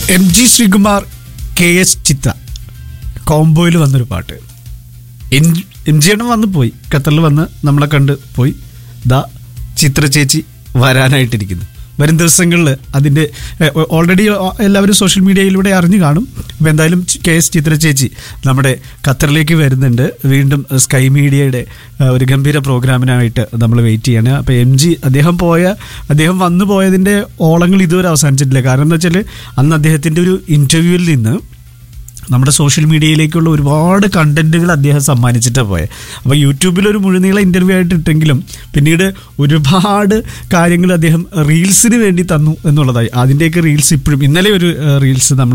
M G Sreekumar K S Chithra കോംബോയിൽ വന്നൊരു പാട്ട് എം എം ജി എണ്ണം വന്ന് പോയി ഖത്തറിൽ വന്ന് നമ്മളെ കണ്ട് പോയി ദാ ചിത്ര ചേച്ചി വരാനായിട്ടിരിക്കുന്നു വരും ദിവസങ്ങളിൽ അതിൻ്റെ ഓൾറെഡി എല്ലാവരും സോഷ്യൽ മീഡിയയിലൂടെ അറിഞ്ഞു കാണും അപ്പോൾ എന്തായാലും കെ എസ് ചിത്ര ചേച്ചി നമ്മുടെ ഖത്തറിലേക്ക് വരുന്നുണ്ട് വീണ്ടും സ്കൈ മീഡിയയുടെ ഏഹ്, ഒരു ഗംഭീര പ്രോഗ്രാമിനായിട്ട് നമ്മൾ വെയിറ്റ് ചെയ്യാണ് അപ്പോൾ എം ജി അദ്ദേഹം പോയ അദ്ദേഹം വന്നു പോയതിൻ്റെ ഓളങ്ങൾ ഇതുവരെ അവസാനിച്ചിട്ടില്ല കാരണം എന്താ വെച്ചാൽ അന്ന് അദ്ദേഹത്തിൻ്റെ ഒരു ഇൻ്റർവ്യൂവിൽ നിന്ന് നമ്മുടെ സോഷ്യൽ മീഡിയയിലേക്കുള്ള ഒരുപാട് കണ്ടന്റുകൾ അദ്ദേഹം സമ്മാനിച്ചിട്ടാണ് പോയത് അപ്പോൾ യൂട്യൂബിൽ ഒരു മുഴുനീള ഇൻ്റർവ്യൂ ആയിട്ട് ഇട്ടെങ്കിലും പിന്നീട് ഒരുപാട് കാര്യങ്ങൾ അദ്ദേഹം റീൽസിന് വേണ്ടി തന്നു എന്നുള്ളതായി അതിൻ്റെയൊക്കെ റീൽസ് ഇപ്പോഴും ഇന്നലെ ഒരു റീൽസ് നമ്മൾ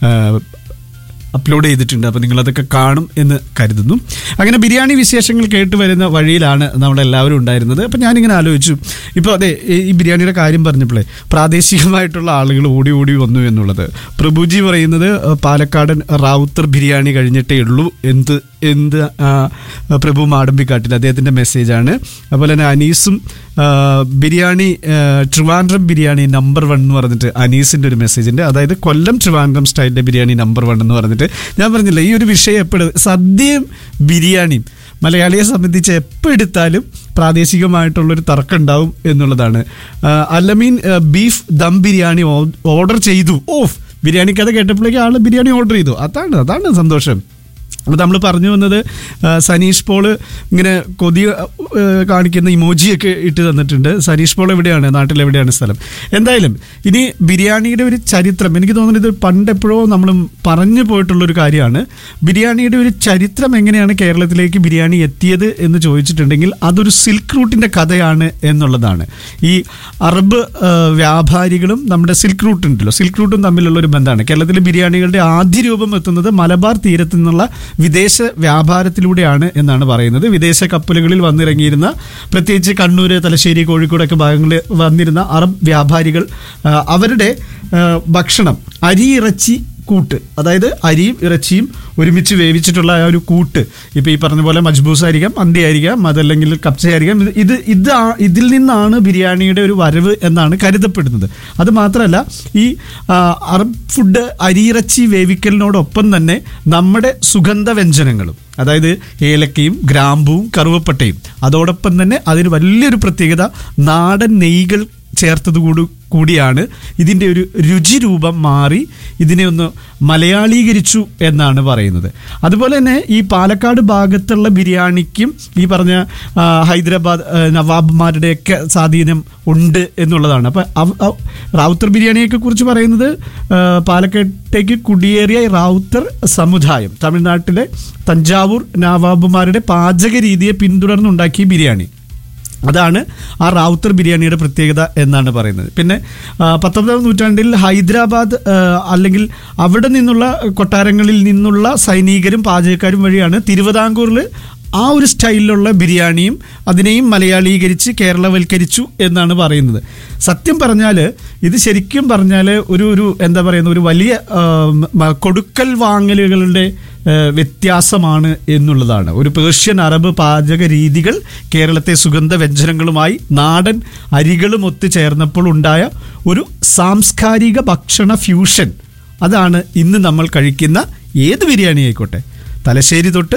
അപ്ലോഡ് ചെയ്തിട്ടുണ്ട് അപ്പോൾ നിങ്ങളതൊക്കെ കാണും എന്ന് കരുതുന്നു അങ്ങനെ ബിരിയാണി വിശേഷങ്ങൾ കേട്ട് വരുന്ന വഴിയിലാണ് നമ്മളെല്ലാവരും ഉണ്ടായിരുന്നത് അപ്പോൾ ഞാനിങ്ങനെ ആലോചിച്ചു ഇപ്പോൾ അതെ ഈ ഈ ബിരിയാണിയുടെ കാര്യം പറഞ്ഞപ്പോഴേ പ്രാദേശികമായിട്ടുള്ള ആളുകൾ ഓടി ഓടി വന്നു എന്നുള്ളത് പ്രഭുജി പറയുന്നത് ഏഹ്, പാലക്കാടൻ റാവുത്തർ ബിരിയാണി കഴിഞ്ഞിട്ടേ ഉള്ളൂ എന്ത് എന്ത് ആ, പ്രഭു മാടമ്പിക്കാട്ടിൽ അദ്ദേഹത്തിൻ്റെ മെസ്സേജാണ് അതുപോലെ തന്നെ അനീസും ആ, ബിരിയാണി ആ, ട്രിവാൻഡ്രം ബിരിയാണി നമ്പർ വൺ എന്ന് പറഞ്ഞിട്ട് അനീസിൻ്റെ ഒരു മെസ്സേജ് ഉണ്ട് അതായത് കൊല്ലം ട്രിവാൻഡ്രം സ്റ്റൈലിൻ്റെ ബിരിയാണി നമ്പർ വൺ എന്ന് പറഞ്ഞിട്ട് ഞാൻ പറഞ്ഞില്ല ഈ ഒരു വിഷയം എപ്പോഴും സദ്യയും ബിരിയാണിയും മലയാളിയെ സംബന്ധിച്ച് എപ്പോൾ എടുത്താലും പ്രാദേശികമായിട്ടുള്ളൊരു തർക്കം ഉണ്ടാവും എന്നുള്ളതാണ് ആ, അല്ലമീൻ ആ, ബീഫ് ദം ബിരിയാണി ഓ- ഓർഡർ ചെയ്തു ഓഫ് ബിരിയാണി കഥ കേട്ടപ്പോഴേക്കും ആൾ ബിരിയാണി ഓർഡർ ചെയ്തു അതാണ് അതാണ് സന്തോഷം അപ്പോൾ നമ്മൾ പറഞ്ഞു വന്നത് ആ, സനീഷ് പോള് ഇങ്ങനെ കൊതി ആ, കാണിക്കുന്ന ഇമോജിയൊക്കെ ഇട്ട് തന്നിട്ടുണ്ട് സനീഷ് പോൾ എവിടെയാണ് നാട്ടിൽ എവിടെയാണ് സ്ഥലം എന്തായാലും ഇനി ബിരിയാണിയുടെ ഒരു ചരിത്രം എനിക്ക് തോന്നുന്നത് ഇത് പണ്ട് എപ്പോഴോ നമ്മൾ പറഞ്ഞു പോയിട്ടുള്ളൊരു കാര്യമാണ് ബിരിയാണിയുടെ ഒരു ചരിത്രം എങ്ങനെയാണ് കേരളത്തിലേക്ക് ബിരിയാണി എത്തിയത് എന്ന് ചോദിച്ചിട്ടുണ്ടെങ്കിൽ അതൊരു സിൽക്ക് റൂട്ടിൻ്റെ കഥയാണ് എന്നുള്ളതാണ് ഈ അറബ് ആ, വ്യാപാരികളും നമ്മുടെ സിൽക്ക് റൂട്ട് ഉണ്ടല്ലോ സിൽക്ക് റൂട്ടും തമ്മിലുള്ള ഒരു ബന്ധമാണ് കേരളത്തിലെ ബിരിയാണികളുടെ ആദ്യ രൂപം എത്തുന്നത് മലബാർ തീരത്തു നിന്നുള്ള വിദേശ വ്യാപാരത്തിലൂടെയാണ് എന്നാണ് പറയുന്നത് വിദേശ കപ്പലുകളിൽ വന്നിറങ്ങിയിരുന്ന പ്രത്യേകിച്ച് കണ്ണൂർ തലശ്ശേരി കോഴിക്കോടൊക്കെ ഭാഗങ്ങളിൽ വന്നിരുന്ന അറബ് വ്യാപാരികൾ ആ, അവരുടെ ആ, ഭക്ഷണം അരി ഇറച്ചി കൂട്ട് അതായത് അരിയും ഇറച്ചിയും ഒരുമിച്ച് വേവിച്ചിട്ടുള്ള ആ ഒരു കൂട്ട് ഇപ്പോൾ ഈ പറഞ്ഞ പോലെ മജ്ബൂസ് ആയിരിക്കാം മന്തി ആയിരിക്കാം അതല്ലെങ്കിൽ കപ്സ ആയിരിക്കാം ഇത് ഇത് ഇത് ആ- ഇതിൽ നിന്നാണ് ബിരിയാണിയുടെ ഒരു വരവ് എന്നാണ് കരുതപ്പെടുന്നത് അത് മാത്രമല്ല ഈ ആ, അറബ് ഫുഡ് അരിയിറച്ചി വേവിക്കലിനോടൊപ്പം തന്നെ നമ്മുടെ സുഗന്ധ വ്യഞ്ജനങ്ങളും അതായത് ഏലക്കയും ഗ്രാമ്പുവും കറുവപ്പട്ടയും അതോടൊപ്പം തന്നെ അതിന് വലിയൊരു പ്രത്യേകത നാടൻ നെയ്കൾ ചേർത്തതുകൂടി കൂടിയാണ് ഇതിൻ്റെ ഒരു രുചി രൂപം മാറി ഇതിനെ ഒന്ന് മലയാളീകരിച്ചു എന്നാണ് പറയുന്നത് അതുപോലെ തന്നെ ഈ പാലക്കാട് ഭാഗത്തുള്ള ബിരിയാണിക്കും ഈ പറഞ്ഞ ആ, ഹൈദരാബാദ് ആ, നവാബ്മാരുടെയൊക്കെ സ്വാധീനം ഉണ്ട് എന്നുള്ളതാണ് അപ്പം റാവുത്തർ ബിരിയാണിയൊക്കെ കുറിച്ച് പറയുന്നത് ആ, പാലക്കാട്ടേക്ക് കുടിയേറിയ റാവുത്തർ സമുദായം തമിഴ്നാട്ടിലെ തഞ്ചാവൂർ നവാബുമാരുടെ പാചക രീതിയെ പിന്തുടർന്നുണ്ടാക്കിയ ബിരിയാണി അതാണ് ആ റാവുത്തർ ബിരിയാണിയുടെ പ്രത്യേകത എന്നാണ് പറയുന്നത് പിന്നെ ആ, പത്തൊമ്പതാം നൂറ്റാണ്ടിൽ ഹൈദരാബാദ് ആ, അല്ലെങ്കിൽ അവിടെ നിന്നുള്ള കൊട്ടാരങ്ങളിൽ നിന്നുള്ള സൈനികരും പാചകക്കാരും വഴിയാണ് തിരുവിതാംകൂറിൽ ആ ഒരു സ്റ്റൈലിലുള്ള ബിരിയാണിയും അതിനെയും മലയാളീകരിച്ച് കേരളവൽക്കരിച്ചു എന്നാണ് പറയുന്നത് സത്യം പറഞ്ഞാൽ ഇത് ശരിക്കും പറഞ്ഞാൽ ഒരു ഒരു എന്താ പറയുന്ന ഒരു വലിയ ആ, മ- കൊടുക്കൽ വാങ്ങലുകളുടെ ആ, വ്യത്യാസമാണ് എന്നുള്ളതാണ് ഒരു പേർഷ്യൻ അറബ് പാചക രീതികൾ കേരളത്തെ സുഗന്ധ വ്യഞ്ജനങ്ങളുമായി നാടൻ അരികളും ഒത്തുചേർന്നപ്പോൾ ഉണ്ടായ ഒരു സാംസ്കാരിക ഭക്ഷണ ഫ്യൂഷൻ അതാണ് ഇന്ന് നമ്മൾ കഴിക്കുന്ന ഏത് ബിരിയാണി ആയിക്കോട്ടെ തലശ്ശേരി തൊട്ട്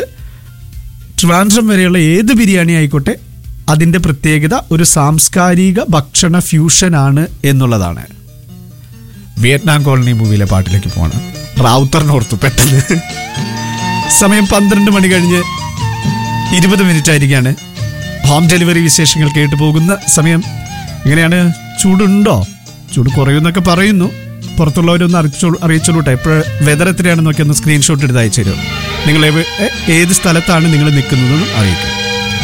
ട്രിവാൻഡ്രം വരെയുള്ള ഏത് ബിരിയാണി ആയിക്കോട്ടെ അതിൻ്റെ പ്രത്യേകത ഒരു സാംസ്കാരിക ഭക്ഷണ ഫ്യൂഷനാണ് എന്നുള്ളതാണ് വിയറ്റ്നാം കോളനി മൂവിയിലെ പാട്ടിലേക്ക് പോകണം റാവുത്തറിനോർത്തു പെട്ടെന്ന് സമയം പന്ത്രണ്ട് മണി കഴിഞ്ഞ് ഇരുപത് മിനിറ്റ് ആയിരിക്കാണ് ഹോം ഡെലിവറി വിശേഷങ്ങൾ കേട്ടു പോകുന്ന സമയം എങ്ങനെയാണ് ചൂടുണ്ടോ ചൂട് കുറയുമെന്നൊക്കെ പറയുന്നു പുറത്തുള്ളവരൊന്ന് അറിയിച്ചോളൂ അറിയിച്ചോളൂട്ടെ ഇപ്പോൾ വെതർ എത്രയാണെന്നൊക്കെ ഒന്ന് സ്ക്രീൻഷോട്ട് എടുത്ത് അയച്ചു തരുമോ നിങ്ങൾ എവ- എ- ഏത് സ്ഥലത്താണ് നിങ്ങൾ നിൽക്കുന്നതെന്നും അറിയിക്കും